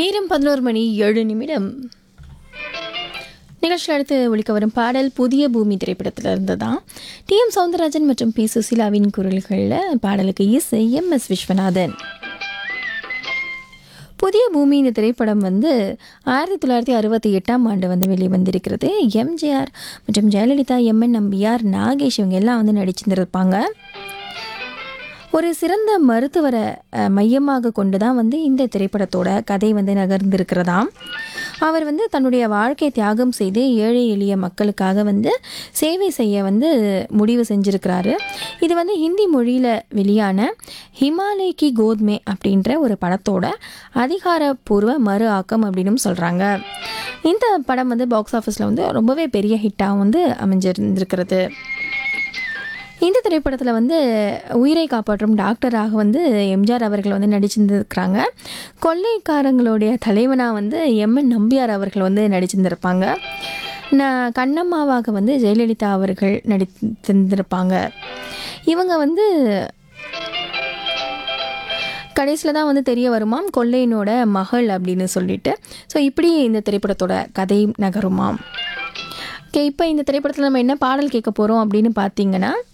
நேரம் பதினோரு மணி ஏழு நிமிடம் நிகழ்ச்சி அடுத்து ஒழிக்க வரும் பாடல் புதிய பூமி திரைப்படத்தில் இருந்து தான் டி எம் சவுந்தரராஜன் மற்றும் பி சுசிலாவின் குரல்களில் பாடலுக்கு இசை எம் எஸ் விஸ்வநாதன் புதிய பூமி இந்த திரைப்படம் வந்து ஆயிரத்தி தொள்ளாயிரத்தி அறுபத்தி எட்டாம் ஆண்டு வந்து வெளிவந்திருக்கிறது எம்ஜிஆர் மற்றும் ஜெயலலிதா எம்என் நம்பியார் நாகேஷ் இவங்க எல்லாம் வந்து நடிச்சிருந்திருப்பாங்க ஒரு சிறந்த மருத்துவரை அஹ், மையமாக கொண்டு தான் வந்து இந்த திரைப்படத்தோட கதை வந்து நகர்ந்திருக்கிறதாம் அவர் வந்து தன்னுடைய வாழ்க்கை தியாகம் செய்து ஏழை எளிய மக்களுக்காக வந்து சேவை செய்ய வந்து முடிவு செஞ்சுருக்கிறாரு இது வந்து ஹிந்தி மொழியில் வெளியான ஹிமாலய் கி கோத்மே அப்படின்ற ஒரு படத்தோட அதிகாரப்பூர்வ மறு ஆக்கம் அப்படின்னு சொல்கிறாங்க இந்த படம் வந்து பாக்ஸ் ஆஃபீஸில் வந்து ரொம்பவே பெரிய ஹிட்டாக வந்து அமைஞ்சிருந்திருக்கிறது இந்த திரைப்படத்தில் வந்து உயிரை காப்பாற்றும் டாக்டராக வந்து எம்ஜிஆர் அவர்கள் வந்து நடிச்சிருந்துருக்கிறாங்க கொள்ளைக்காரங்களுடைய தலைவனாக வந்து எம்என் நம்பியார் அவர்கள் வந்து நடிச்சிருந்திருப்பாங்க நான் கண்ணம்மாவாக வந்து ஜெயலலிதா அவர்கள் நடித்திருந்திருப்பாங்க இவங்க வந்து கடைசியில் தான் வந்து தெரிய வருமாம் கொள்ளையனோட மகள் அப்படின்னு சொல்லிட்டு ஸோ இப்படி இந்த திரைப்படத்தோட கதை நகருமாம் ஓகே இப்போ இந்த திரைப்படத்தில் நம்ம என்ன பாடல் கேட்க போகிறோம் அப்படின்னு பார்த்தீங்கன்னா